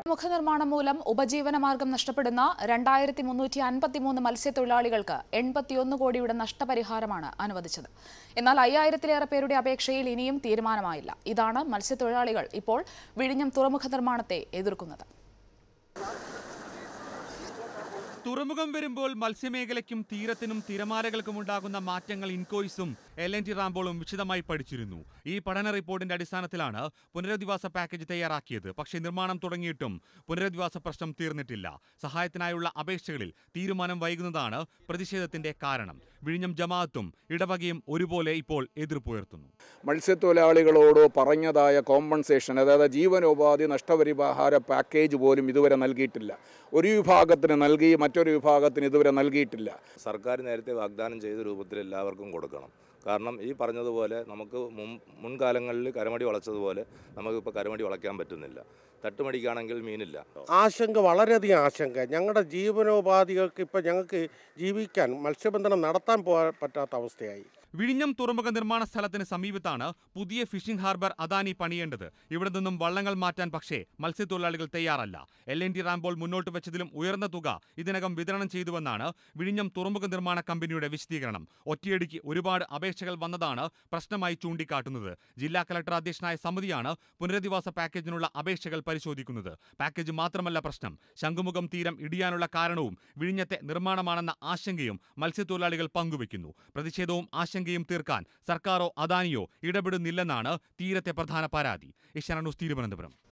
മുഖനിർമ്മാണം മൂലം ഉപജീവനമാർഗം നഷ്ടപ്പെടുന്ന രണ്ടായിരത്തി മുന്നൂറ്റി അൻപത്തിമൂന്ന് മത്സ്യത്തൊഴിലാളികൾക്ക് എൺപത്തിയൊന്ന് കോടിയുടെ നഷ്ടപരിഹാരമാണ് അനുവദിച്ചത് എന്നാൽ അയ്യായിരത്തിലേറെ പേരുടെ അപേക്ഷയിൽ ഇനിയും തീരുമാനമായില്ല ഇതാണ് മത്സ്യത്തൊഴിലാളികൾ ഇപ്പോൾ വിഴിഞ്ഞം തുറമുഖ നിർമ്മാണത്തെ എതിർക്കുന്നത് തുറമുഖം വരുമ്പോൾ മത്സ്യമേഖലയ്ക്കും തീരത്തിനും തിരമാലകൾക്കും ഉണ്ടാകുന്ന മാറ്റങ്ങൾ ഇൻകോയ്സും എൽ എൻ ടി റാംബോളും വിശദമായി പഠിച്ചിരുന്നു ഈ പഠന റിപ്പോർട്ടിന്റെ അടിസ്ഥാനത്തിലാണ് പുനരധിവാസ പാക്കേജ് തയ്യാറാക്കിയത് പക്ഷേ നിർമ്മാണം തുടങ്ങിയിട്ടും പുനരധിവാസ പ്രശ്നം തീർന്നിട്ടില്ല സഹായത്തിനായുള്ള അപേക്ഷകളിൽ തീരുമാനം വൈകുന്നതാണ് പ്രതിഷേധത്തിന്റെ കാരണം വിഴിഞ്ഞം ജമാഅത്തും ഇടവകയും ഒരുപോലെ ഇപ്പോൾ എതിർപ്പുയർത്തുന്നു മത്സ്യത്തൊഴിലാളികളോട് പറഞ്ഞതായ കോമ്പൻസേഷൻ അതായത് ജീവനോപാധി നഷ്ടപരിഹാര പാക്കേജ് പോലും ഇതുവരെ നൽകിയിട്ടില്ല ഒരു വിഭാഗത്തിന് നൽകി മറ്റൊരു വിഭാഗത്തിന് ഇതുവരെ നൽകിയിട്ടില്ല സർക്കാർ നേരത്തെ വാഗ്ദാനം ചെയ്ത രൂപത്തിൽ എല്ലാവർക്കും കൊടുക്കണം കാരണം ഈ പറഞ്ഞതുപോലെ നമുക്ക് മുൻ മുൻകാലങ്ങളിൽ കരമടി വളച്ചതുപോലെ നമുക്കിപ്പോൾ കരമടി വളയ്ക്കാൻ പറ്റുന്നില്ല തട്ടുമടിക്കാണെങ്കിൽ മീനില്ല ആശങ്ക വളരെയധികം ആശങ്ക ഞങ്ങളുടെ ജീവനോപാധികൾക്ക് ഇപ്പം ഞങ്ങൾക്ക് ജീവിക്കാൻ മത്സ്യബന്ധനം നടത്താൻ പോകാൻ പറ്റാത്ത അവസ്ഥയായി വിഴിഞ്ഞം തുറമുഖ നിർമ്മാണ സ്ഥലത്തിന് സമീപത്താണ് പുതിയ ഫിഷിംഗ് ഹാർബർ അദാനി പണിയേണ്ടത് ഇവിടെ നിന്നും വള്ളങ്ങൾ മാറ്റാൻ പക്ഷേ മത്സ്യത്തൊഴിലാളികൾ തയ്യാറല്ല എൽ എൻ ടി റാംബോൾ മുന്നോട്ട് വെച്ചതിലും ഉയർന്ന തുക ഇതിനകം വിതരണം ചെയ്തുവെന്നാണ് വിഴിഞ്ഞം തുറമുഖ നിർമ്മാണ കമ്പനിയുടെ വിശദീകരണം ഒറ്റയടിക്ക് ഒരുപാട് അപേക്ഷകൾ വന്നതാണ് പ്രശ്നമായി ചൂണ്ടിക്കാട്ടുന്നത് ജില്ലാ കലക്ടർ അധ്യക്ഷനായ സമിതിയാണ് പുനരധിവാസ പാക്കേജിനുള്ള അപേക്ഷകൾ പരിശോധിക്കുന്നത് പാക്കേജ് മാത്രമല്ല പ്രശ്നം ശംഖുമുഖം തീരം ഇടിയാനുള്ള കാരണവും വിഴിഞ്ഞത്തെ നിർമ്മാണമാണെന്ന ആശങ്കയും മത്സ്യത്തൊഴിലാളികൾ പങ്കുവെക്കുന്നു പ്രതിഷേധവും ആശങ്കയും തീർക്കാൻ സർക്കാരോ അദാനിയോ ഇടപെടുന്നില്ലെന്നാണ് തീരത്തെ പ്രധാന പരാതി ഏഷ്യാനെറ്റ് ന്യൂസ് തിരുവനന്തപുരം